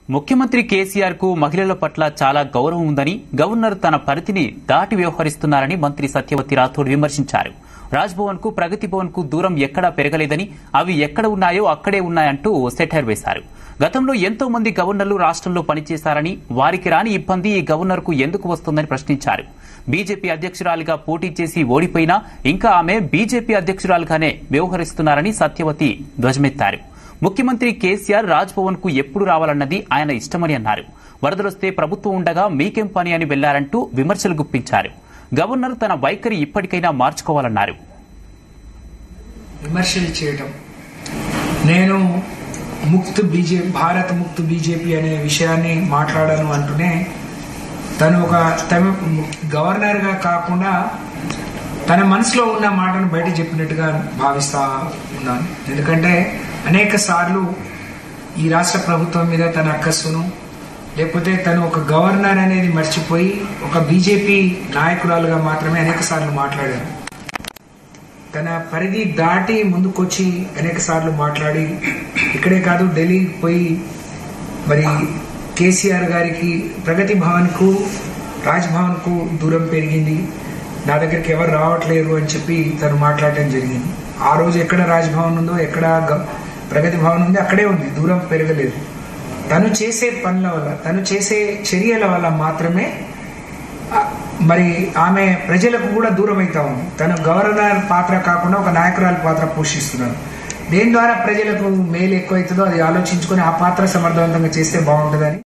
ముఖ్యమంత్రి కేసీఆర్ కు మహిళల పట్ల చాలా గౌరవం ఉందని గవర్నర్ తన పరిధిని దాటి వ్యవహరిస్తున్నారని మంత్రి సత్యవతి రాథోడ్ విమర్శించారు రాజ్భవన్ కు ప్రగతి భవన్ కు దూరం ఎక్కడా పెరగలేదని అవి ఎక్కడ ఉన్నాయో అక్కడే ఉన్నాయంటూ సెటైర్ వేశారు గతంలో ఎంతో మంది గవర్నర్లు రాష్ట్రంలో పనిచేశారని వారికి రాని ఇబ్బంది ఈ గవర్నర్ కు ఎందుకు వస్తోందని ప్రశ్నించారు బీజేపీ అధ్యక్షురాలిగా పోటీ చేసి ఓడిపోయినా ఇంకా ఆమె బీజేపీ అధ్యక్షురాలుగానే వ్యవహరిస్తున్నారని సత్యవతి ధ్వజమెత్తారు ముఖ్యమంత్రి కేసీఆర్ రాజ్భవన్ కు ఎప్పుడు రావాలన్నది ఆయన ఇష్టమని అన్నారు వరదలొస్తే ప్రభుత్వం ఉండగా మీకేం పని అని వెళ్లారంటూ విమర్శలు గుప్పించారు గవర్నర్ తన వైఖరి ఇప్పటికైనా మార్చుకోవాలన్నారు విమర్శలు చేయటం నేను ముక్త్ బీజేపీ భారత్ ముక్త్ బీజేపీ అనే విషయాన్ని మాట్లాడను అంటూనే తను ఒక తమ గవర్నర్గా కాకుండా తన మనసులో ఉన్న మాటను బయట చెప్పినట్టుగా భావిస్తా ఉన్నాను ఎందుకంటే అనేక సార్లు ఈ రాష్ట్ర ప్రభుత్వం మీద తన అక్కస్సును లేకపోతే తను ఒక గవర్నర్ అనేది మర్చిపోయి ఒక బీజేపీ నాయకురాలుగా మాత్రమే అనేక సార్లు మాట్లాడారు తన పరిధి దాటి ముందుకొచ్చి అనేక సార్లు మాట్లాడి ఇక్కడే కాదు ఢిల్లీకి పోయి మరి కేసీఆర్ గారికి ప్రగతి భవన్ కు రాజ్ భవన్ కు దూరం పెరిగింది నా దగ్గరికి ఎవరు రావట్లేరు అని చెప్పి తను మాట్లాడటం జరిగింది ఆ రోజు ఎక్కడ రాజ్ భవన్ ఉందో ఎక్కడ గ- ప్రగతి భవన్ ఉంది అక్కడే ఉంది దూరం పెరగలేదు తను చేసే పనుల వల్ల తను చేసే చర్యల వల్ల మాత్రమే ఆ, మరి ఆమె ప్రజలకు కూడా దూరం అవుతా ఉంది తను గవర్నర్ పాత్ర కాకుండా ఒక నాయకురాలి పాత్ర పోషిస్తున్నారు దేని ద్వారా ప్రజలకు మేలు ఎక్కువైతుందో అది ఆలోచించుకొని ఆ పాత్ర సమర్థవంతంగా చేస్తే బాగుంటుందని